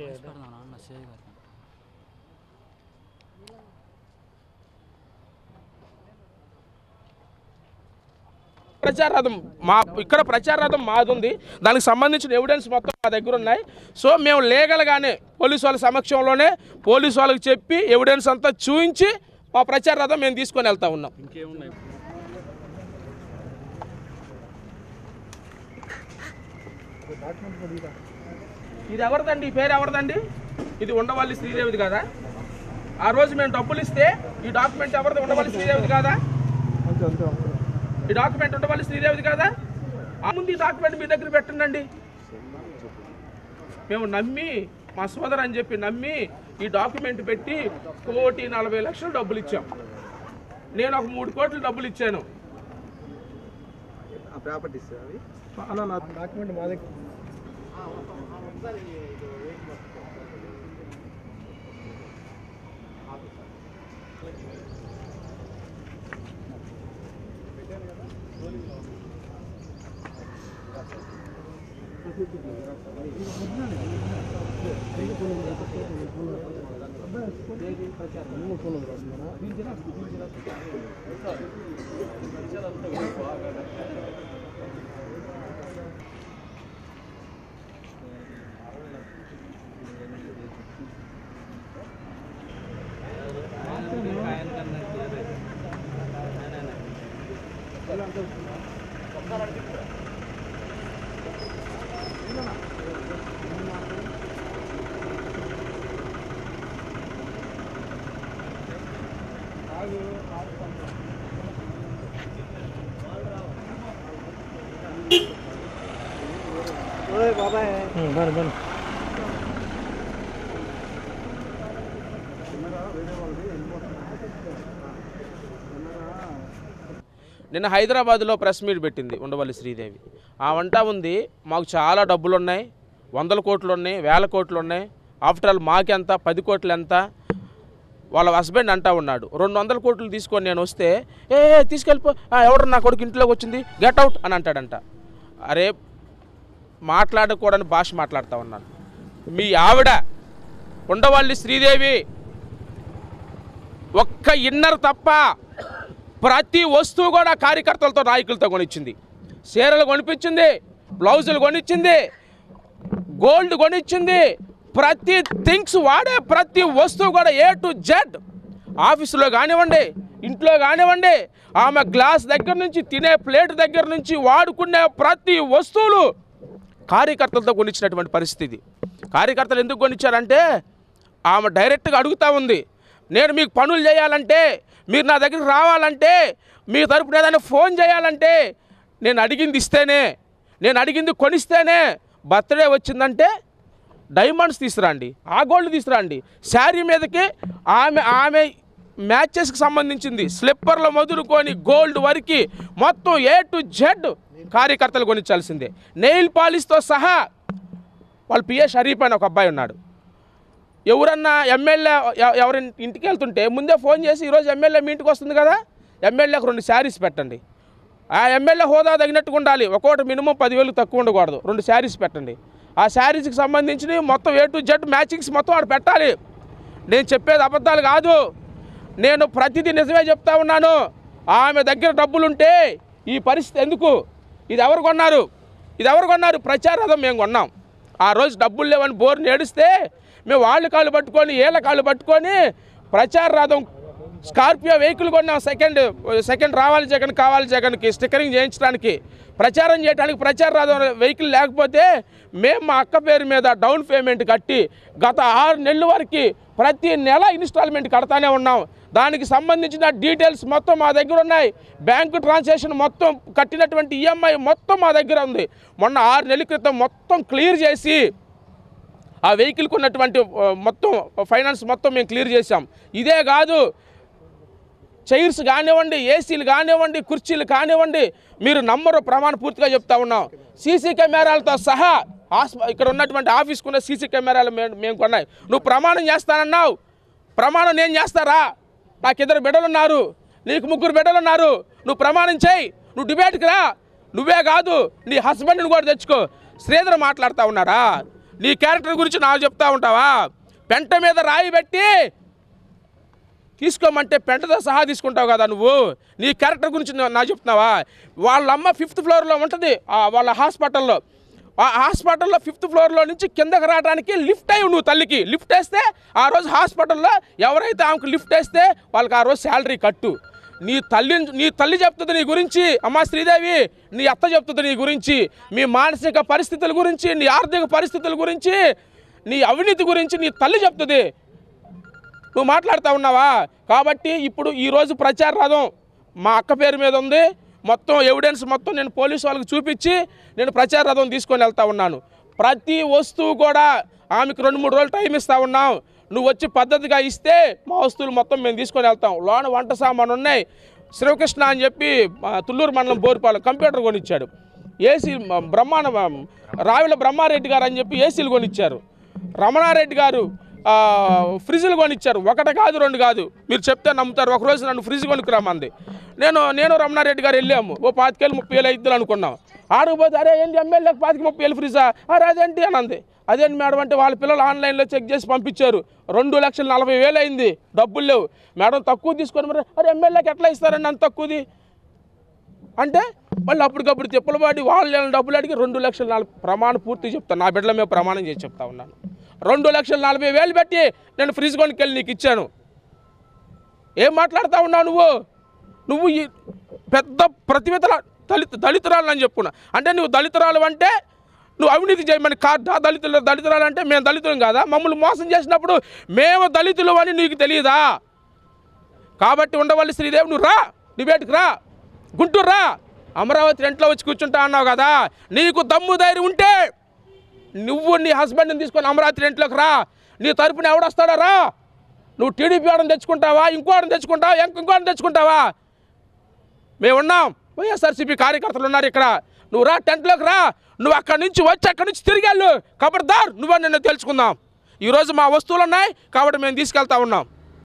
ప్రచార రథం మా ఇక్కడ ప్రచార రథం మాది ఉంది దానికి సంబంధించిన ఎవిడెన్స్ మొత్తం మా దగ్గర ఉన్నాయి సో మేము లీగల్గానే పోలీసు వాళ్ళ సమక్షంలోనే పోలీసు వాళ్ళకి చెప్పి ఎవిడెన్స్ అంతా చూపించి మా ప్రచార రథం మేము తీసుకొని వెళ్తా ఉన్నాం ఇది ఎవరిదండి ఈ పేరు ఎవరిదండి ఇది ఉండవల్లి శ్రీదేవిది కదా ఆ రోజు మేము డబ్బులు ఇస్తే ఈ డాక్యుమెంట్ ఎవరిది ఉండవల్లి శ్రీదేవిది కాదా ఈ డాక్యుమెంట్ ఉండవల్లి శ్రీదేవిది కాదా ఆ ముందు ఈ డాక్యుమెంట్ మీ దగ్గర పెట్టండి మేము నమ్మి మా సోదరు అని చెప్పి నమ్మి ఈ డాక్యుమెంట్ పెట్టి కోటి నలభై లక్షలు డబ్బులు ఇచ్చాం నేను ఒక మూడు కోట్లు డబ్బులు ఇచ్చాను ప్రాపర్టీస్ అవి డాక్యుమెంట్ మా దగ్గర బాబాయ్ బన్ బన్ నిన్న హైదరాబాద్లో ప్రెస్ మీట్ పెట్టింది ఉండవల్లి శ్రీదేవి ఆ వంట ఉంది మాకు చాలా డబ్బులు ఉన్నాయి వందల కోట్లు ఉన్నాయి వేల కోట్లు ఉన్నాయి ఆఫ్టర్ ఆల్ మాకెంత పది కోట్లు ఎంత వాళ్ళ హస్బెండ్ అంటా ఉన్నాడు రెండు వందల కోట్లు తీసుకొని నేను వస్తే ఏ ఏ, తీసుకెళ్ళిపో ఆ, ఎవరు నా కొడుకు ఇంట్లోకి వచ్చింది గెట్ అవుట్ అని అంటాడంట అరే మాట్లాడకూడని భాష మాట్లాడుతూ ఉన్నాను మీ ఆవిడ ఉండవల్లి శ్రీదేవి ఒక్క ఇన్నర్ తప్ప ప్రతి వస్తువు కూడా కార్యకర్తలతో నాయకులతో కొనిచ్చింది చీరలు కొనిపించింది బ్లౌజులు కొనిచ్చింది గోల్డ్ కొనిచ్చింది ప్రతి థింగ్స్ వాడే ప్రతి వస్తువు కూడా ఏ టు జెడ్ ఆఫీసులో కానివ్వండి ఇంట్లో కానివ్వండి ఆమె గ్లాస్ దగ్గర నుంచి తినే ప్లేట్ దగ్గర నుంచి వాడుకునే ప్రతి వస్తువులు కార్యకర్తలతో కొనిచ్చినటువంటి పరిస్థితి కార్యకర్తలు ఎందుకు కొనిచ్చారంటే ఆమె డైరెక్ట్గా అడుగుతూ ఉంది నేను మీకు పనులు చేయాలంటే మీరు నా దగ్గరికి రావాలంటే మీ తరపున ఏదైనా ఫోన్ చేయాలంటే నేను అడిగింది ఇస్తేనే నేను అడిగింది కొనిస్తేనే బర్త్డే వచ్చిందంటే డైమండ్స్ తీసుకురండి ఆ గోల్డ్ తీసుకురండి శారీ మీదకి ఆమె ఆమె మ్యాచెస్కి సంబంధించింది స్లిప్పర్ల మొదలుకొని గోల్డ్ వరకు మొత్తం ఏ టు జెడ్ కార్యకర్తలు కొనిచ్చాల్సిందే నెయిల్ పాలిష్తో సహా వాళ్ళ పిఏ షరీఫ్ అని ఒక అబ్బాయి ఉన్నాడు ఎవరన్నా ఎమ్మెల్యే ఎ- ఎవరి ఇంటికి వెళ్తుంటే ముందే ఫోన్ చేసి ఈరోజు ఎమ్మెల్యే మీ ఇంటికి వస్తుంది కదా ఎమ్మెల్యేకి రెండు శారీస్ పెట్టండి ఆ ఎమ్మెల్యే హోదా తగినట్టుగా ఉండాలి ఒక్కొక్కటి మినిమం పదివేలు తక్కువ ఉండకూడదు రెండు శారీస్ పెట్టండి ఆ శారీస్కి సంబంధించినవి మొత్తం ఏ టు జెడ్ మ్యాచింగ్స్ మొత్తం ఆడ పెట్టాలి నేను చెప్పేది అబద్ధాలు కాదు నేను ప్రతిదీ నిజమే చెప్తా ఉన్నాను ఆమె దగ్గర డబ్బులుంటే ఈ పరిస్థితి ఎందుకు ఇది ఎవరు కొన్నారు ఇది ఎవరు కొన్నారు ప్రచారథం మేము కొన్నాం ఆ రోజు డబ్బులు లేవని బోర్ని ఏడిస్తే మేము వాళ్ళ కాళ్ళు పట్టుకొని ఏళ్ళ కాళ్ళు పట్టుకొని ప్రచార రథం స్కార్పియో వెహికల్ కొన్నాం సెకండ్ సెకండ్ రావాలి జగన్ కావాలి జగన్కి స్టిక్కరింగ్ చేయించడానికి ప్రచారం చేయడానికి ప్రచార రథం వెహికల్ లేకపోతే మేము మా అక్క పేరు మీద డౌన్ పేమెంట్ కట్టి గత ఆరు నెలల వరకు ప్రతి నెల ఇన్స్టాల్మెంట్ కడతానే ఉన్నాం దానికి సంబంధించిన డీటెయిల్స్ మొత్తం మా దగ్గర ఉన్నాయి బ్యాంకు ట్రాన్సాక్షన్ మొత్తం కట్టినటువంటి ఈఎంఐ మొత్తం మా దగ్గర ఉంది మొన్న ఆరు నెలల క్రితం మొత్తం క్లియర్ చేసి ఆ వెహికల్కి ఉన్నటువంటి ఆ, మొత్తం ఫైనాన్స్ మొత్తం మేము క్లియర్ చేసాం ఇదే కాదు చైర్స్ కానివ్వండి ఏసీలు కానివ్వండి కుర్చీలు కానివ్వండి మీరు నంబరు ప్రమాణ పూర్తిగా చెప్తా ఉన్నాం సీసీ కెమెరాలతో సహా హాస్ప ఇక్కడ ఉన్నటువంటి ఆఫీస్కి ఉన్న సీసీ కెమెరాలు మేము మేము కొన్నాయి నువ్వు ప్రమాణం చేస్తానన్నావు ప్రమాణం నేను చేస్తారా నాకు ఇద్దరు బిడ్డలు ఉన్నారు నీకు ముగ్గురు బిడ్డలు ఉన్నారు నువ్వు ప్రమాణం చేయి నువ్వు డిబేట్కి రా నువ్వే కాదు నీ హస్బెండ్ని కూడా తెచ్చుకో శ్రీధర్ మాట్లాడుతూ ఉన్నారా నీ క్యారెక్టర్ గురించి నాకు చెప్తా ఉంటావా పెంట మీద రాయి పెట్టి తీసుకోమంటే పెంటతో సహా తీసుకుంటావు కదా నువ్వు నీ క్యారెక్టర్ గురించి నా- నాకు చెప్తున్నావా వాళ్ళ అమ్మ ఫిఫ్త్ ఫ్లోర్లో ఉంటుంది ఆ వాళ్ళ హాస్పిటల్లో ఆ హాస్పిటల్లో ఫిఫ్త్ ఫ్లోర్లో నుంచి కిందకి రావడానికి లిఫ్ట్ అయ్యి నువ్వు తల్లికి లిఫ్ట్ వేస్తే ఆ రోజు హాస్పిటల్లో ఎవరైతే ఆమెకు లిఫ్ట్ వేస్తే వాళ్ళకి ఆ రోజు శాలరీ కట్టు నీ తల్లి నీ తల్లి చెప్తుంది నీ గురించి అమ్మా శ్రీదేవి నీ అత్త చెప్తుంది నీ గురించి మీ మానసిక పరిస్థితుల గురించి నీ ఆర్థిక పరిస్థితుల గురించి నీ అవినీతి గురించి నీ తల్లి చెప్తుంది నువ్వు మాట్లాడుతూ ఉన్నావా కాబట్టి ఇప్పుడు ఈరోజు ప్రచార రథం మా అక్క పేరు మీద ఉంది మొత్తం ఎవిడెన్స్ మొత్తం నేను పోలీసు వాళ్ళకి చూపించి నేను ప్రచార రథం తీసుకొని వెళ్తా ఉన్నాను ప్రతి వస్తువు కూడా ఆమెకు రెండు మూడు రోజులు టైం ఇస్తా ఉన్నాం నువ్వు వచ్చి పద్ధతిగా ఇస్తే మా వస్తువులు మొత్తం మేము తీసుకొని వెళ్తాం లోన వంట సామాను ఉన్నాయి శివకృష్ణ అని చెప్పి ఆ, తుళ్ళూరు మండలం బోరుపాలెం కంప్యూటర్ కొనిచ్చాడు ఏసీ మ- బ్రహ్మాండ రావిల బ్రహ్మారెడ్డి గారు అని చెప్పి ఏసీలు కొనిచ్చారు రమణారెడ్డి గారు ఆ, ఫ్రిడ్జ్లు కొనిచ్చారు ఒకటి కాదు రెండు కాదు మీరు చెప్తే నమ్ముతారు ఒకరోజు నన్ను ఫ్రిడ్జ్ కొనుక్కురామంది నేను నేను రమణారెడ్డి గారు వెళ్ళాము ఓ పాతికేళ్ళు ముప్పై వేలు అయిద్దులు అనుకున్నాం ఆడకపోతే అరే ఏంటి ఎమ్మెల్యేకి పాతికి ముప్పై వేలు ఫ్రిడ్జా అరే అదేంటి అని అంది అదేంటి మేడం అంటే వాళ్ళ పిల్లలు ఆన్లైన్లో చెక్ చేసి పంపించారు రెండు లక్షల నలభై వేలు అయింది డబ్బులు లేవు మేడం తక్కువ తీసుకొని మరి అరే ఎమ్మెల్యేకి ఎట్లా ఇస్తారండి అంత తక్కువది అంటే మళ్ళీ అప్పటికప్పుడు తిప్పలబాడి వాళ్ళు డబ్బులు అడిగి రెండు లక్షల నలభై ప్రమాణం పూర్తి చెప్తాను నా బిడ్డల మీద ప్రమాణం చేసి చెప్తా ఉన్నాను రెండు లక్షల నలభై వేలు పెట్టి నేను ఫ్రిడ్జ్ కొనుక్కెళ్ళి నీకు ఇచ్చాను ఏం మాట్లాడుతా ఉన్నావు నువ్వు నువ్వు ఈ పెద్ద ప్రతిభతల దళిత దళితురాలు అని చెప్పుకున్నా అంటే నువ్వు దళితురాలు అంటే నువ్వు అవినీతి చేయమని కాదా దళితులు దళితురాలు అంటే మేము దళితులం కాదా మమ్మల్ని మోసం చేసినప్పుడు మేము దళితులు అని నీకు తెలియదా కాబట్టి ఉండవల్లి శ్రీదేవి నువ్వు రా డిబేట్కి రా గుంటూరు రా అమరావతి రెంట్లో వచ్చి కూర్చుంటా అన్నావు కదా నీకు దమ్ము ధైర్యం ఉంటే నువ్వు నీ హస్బెండ్ని తీసుకొని అమరావతి రెంట్లోకి రా నీ తరపున ఎవడొస్తాడో రా నువ్వు టీడీపీ వాడిని తెచ్చుకుంటావా ఇంకోటిని తెచ్చుకుంటావా ఇంక- ఇంకోటిని తెచ్చుకుంటావా మేము ఉన్నాం వైఎస్ఆర్సీపీ కార్యకర్తలు ఉన్నారు ఇక్కడ నువ్వు రా టెంట్లోకి రా నువ్వు అక్కడి నుంచి వచ్చి అక్కడి నుంచి తిరిగి వెళ్ళు ఖబర్దార్ నువ్వు నిన్ను తెలుసుకుందాం ఈరోజు మా వస్తువులు ఉన్నాయి కాబట్టి మేము తీసుకెళ్తా ఉన్నాం